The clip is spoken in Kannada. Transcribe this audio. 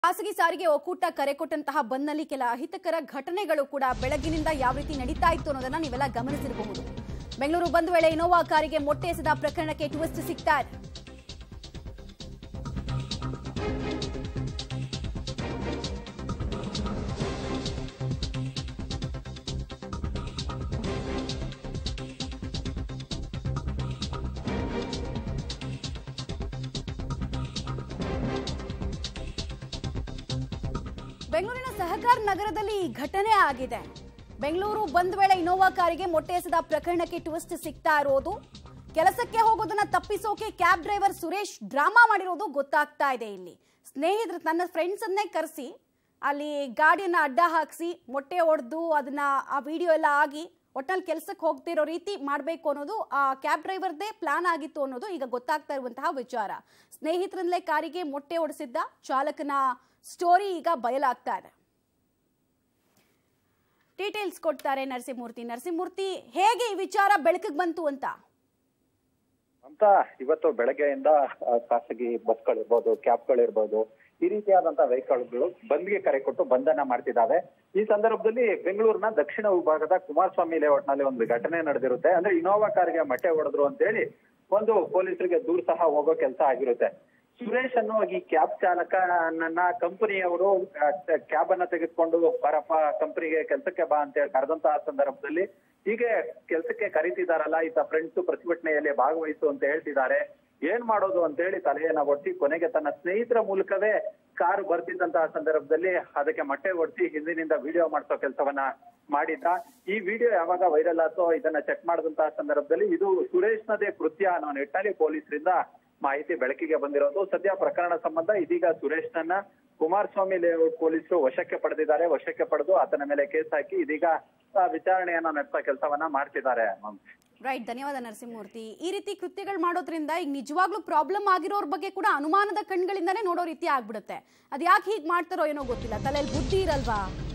ಖಾಸಗಿ ಸಾರಿಗೆ ಒಕ್ಕೂಟ ಕರೆ ಕೊಟ್ಟಂತಹ ಬಂದ್ನಲ್ಲಿ ಕೆಲ ಅಹಿತಕರ ಘಟನೆಗಳು ಕೂಡ ಬೆಳಗ್ಗಿನಿಂದ ಯಾವ ರೀತಿ ನಡೀತಾ ಇತ್ತು ಅನ್ನೋದನ್ನ ನೀವೆಲ್ಲ ಗಮನಿಸಿರಬಹುದು ಬೆಂಗಳೂರು ಬಂದ್ ವೇಳೆ ಇನೋವಾ ಕಾರಿಗೆ ಮೊಟ್ಟೆ ಎಸೆದ ಪ್ರಕರಣಕ್ಕೆ ಟ್ವಿಸ್ಟ್ ಸಿಗ್ತಾ ಇದೆ ಬೆಂಗಳೂರಿನ ಸಹಕಾರ ನಗರದಲ್ಲಿ ಈ ಘಟನೆ ಆಗಿದೆ ಬೆಂಗಳೂರು ಬಂದ್ ವೇಳೆ ಇನೋವಾ ಕಾರಿಗೆ ಮೊಟ್ಟೆ ಎಸೆದ ಪ್ರಕರಣಕ್ಕೆ ಟ್ವಿಸ್ಟ್ ಸಿಗ್ತಾ ಇರೋದು ಕೆಲಸಕ್ಕೆ ಹೋಗೋದನ್ನ ತಪ್ಪಿಸೋಕೆ ಕ್ಯಾಬ್ ಡ್ರೈವರ್ ಸುರೇಶ್ ಡ್ರಾಮಾ ಮಾಡಿರೋದು ಗೊತ್ತಾಗ್ತಾ ಇದೆ ಇಲ್ಲಿ ಸ್ನೇಹಿತರು ತನ್ನ ಫ್ರೆಂಡ್ಸ್ ಅನ್ನೇ ಕರೆಸಿ ಅಲ್ಲಿ ಗಾಡಿಯನ್ನ ಅಡ್ಡ ಹಾಕಿಸಿ ಮೊಟ್ಟೆ ಹೊಡೆದು ಅದನ್ನ ಆ ವಿಡಿಯೋ ಎಲ್ಲ ಆಗಿ ಒಟ್ನಲ್ಲಿ ಕೆಲಸಕ್ಕೆ ಹೋಗ್ತಿರೋ ರೀತಿ ಮಾಡಬೇಕು ಅನ್ನೋದು ಆ ಕ್ಯಾಬ್ ಡ್ರೈವರ್ದೇ ಪ್ಲಾನ್ ಆಗಿತ್ತು ಅನ್ನೋದು ಈಗ ಗೊತ್ತಾಗ್ತಾ ಇರುವಂತಹ ವಿಚಾರ ಸ್ನೇಹಿತರಲ್ಲೇ ಕಾರಿಗೆ ಮೊಟ್ಟೆ ಹೊಡೆಸಿದ್ದ ಚಾಲಕನ ಸ್ಟೋರಿ ಈಗ ಬಯಲಾಗ್ತಾ ಇದೆ ಡೀಟೇಲ್ಸ್ ಕೊಡ್ತಾರೆ ನರಸಿಂಹಮೂರ್ತಿ ನರಸಿಂಹಮೂರ್ತಿ ಹೇಗೆ ಈ ವಿಚಾರ ಬೆಳಕಿಗೆ ಬಂತು ಅಂತ ಅಂತ ಇವತ್ತು ಬೆಳಗ್ಗೆಯಿಂದ ಆ, ಖಾಸಗಿ ಬಸ್ಗಳಿರ್ಬೋದು ಕ್ಯಾಬ್ಗಳಿರ್ಬೋದು ಈ ರೀತಿಯಾದಂತಹ ವೆಹಿಕಲ್ಗಳು ಬಂದ್ಗೆ ಕರೆ ಕೊಟ್ಟು ಬಂಧನ ಮಾಡ್ತಿದ್ದಾವೆ ಈ ಸಂದರ್ಭದಲ್ಲಿ ಬೆಂಗಳೂರಿನ ದಕ್ಷಿಣ ವಿಭಾಗದ ಕುಮಾರಸ್ವಾಮಿ ಲೇಔಟ್ನಲ್ಲಿ ಒಂದು ಘಟನೆ ನಡೆದಿರುತ್ತೆ ಅಂದ್ರೆ ಇನೋವಾ ಕಾರಿಗೆ ಮಟ್ಟೆ ಹೊಡೆದ್ರು ಅಂತೇಳಿ ಒಂದು ಪೊಲೀಸರಿಗೆ ದೂರ ಸಹ ಹೋಗೋ ಕೆಲಸ ಆಗಿರುತ್ತೆ ಸುರೇಶ್ ಅನ್ನೋ ಈ ಕ್ಯಾಬ್ ಚಾಲಕನನ್ನ ಕಂಪನಿಯವರು ಕ್ಯಾಬ್ ಅನ್ನ ತೆಗೆದುಕೊಂಡು ಬರಪ್ಪ ಕಂಪನಿಗೆ ಕೆಲಸಕ್ಕೆ ಬಾ ಅಂತ ಹೇಳಿ ಕರೆದಂತಹ ಸಂದರ್ಭದಲ್ಲಿ ಹೀಗೆ ಕೆಲಸಕ್ಕೆ ಕರೀತಿದಾರಲ್ಲ ಈತ ಫ್ರೆಂಡ್ಸ್ ಪ್ರತಿಭಟನೆಯಲ್ಲಿ ಭಾಗವಹಿಸು ಅಂತ ಹೇಳ್ತಿದ್ದಾರೆ ಏನ್ ಮಾಡೋದು ಅಂತ ಹೇಳಿ ತಲೆಯನ್ನ ಒಡ್ಸಿ ಕೊನೆಗೆ ತನ್ನ ಸ್ನೇಹಿತರ ಮೂಲಕವೇ ಕಾರು ಬರ್ತಿದ್ದಂತಹ ಸಂದರ್ಭದಲ್ಲಿ ಅದಕ್ಕೆ ಮೊಟ್ಟೆ ಒಡ್ಸಿ ಹಿಂದಿನಿಂದ ವಿಡಿಯೋ ಮಾಡಿಸೋ ಕೆಲಸವನ್ನ ಮಾಡಿದ್ದ ಈ ವಿಡಿಯೋ ಯಾವಾಗ ವೈರಲ್ ಆತೋ ಇದನ್ನ ಚೆಕ್ ಮಾಡಿದಂತಹ ಸಂದರ್ಭದಲ್ಲಿ ಇದು ಸುರೇಶ್ನದೇ ಕೃತ್ಯ ಅನ್ನೋ ನಿಟ್ಟಿನಲ್ಲಿ ಪೊಲೀಸರಿಂದ ಮಾಹಿತಿ ಬೆಳಕಿಗೆ ಬಂದಿರೋದು ಸದ್ಯ ಪ್ರಕರಣ ಸಂಬಂಧ ಇದೀಗ ಸುರೇಶ್ನನ್ನ ಕುಮಾರಸ್ವಾಮಿ ಲೇಔಟ್ ಪೊಲೀಸರು ವಶಕ್ಕೆ ಪಡೆದಿದ್ದಾರೆ ವಶಕ್ಕೆ ಪಡೆದು ಆತನ ಮೇಲೆ ಕೇಸ್ ಹಾಕಿ ಇದೀಗ ಆ, ವಿಚಾರಣೆಯನ್ನ ನಡೆಸೋ ಕೆಲಸವನ್ನ ಮಾಡ್ತಿದ್ದಾರೆ ಮಮತಾ. ರೈಟ್ ಧನ್ಯವಾದ ನರಸಿಂಹಮೂರ್ತಿ ಈ ರೀತಿ ಕೃತ್ಯಗಳು ಮಾಡೋದ್ರಿಂದ ಈಗ ನಿಜವಾಗ್ಲೂ ಪ್ರಾಬ್ಲಮ್ ಆಗಿರೋರ್ ಬಗ್ಗೆ ಕೂಡ ಅನುಮಾನದ ಕಣ್ಗಳಿಂದಾನೇ ನೋಡೋ ರೀತಿ ಆಗ್ಬಿಡುತ್ತೆ ಅದ್ ಯಾಕೆ ಹೀಗೆ ಮಾಡ್ತಾರೋ ಏನೋ ಗೊತ್ತಿಲ್ಲ ತಲೆಯಲ್ಲಿ ಬುದ್ಧಿ ಇರಲ್ವಾ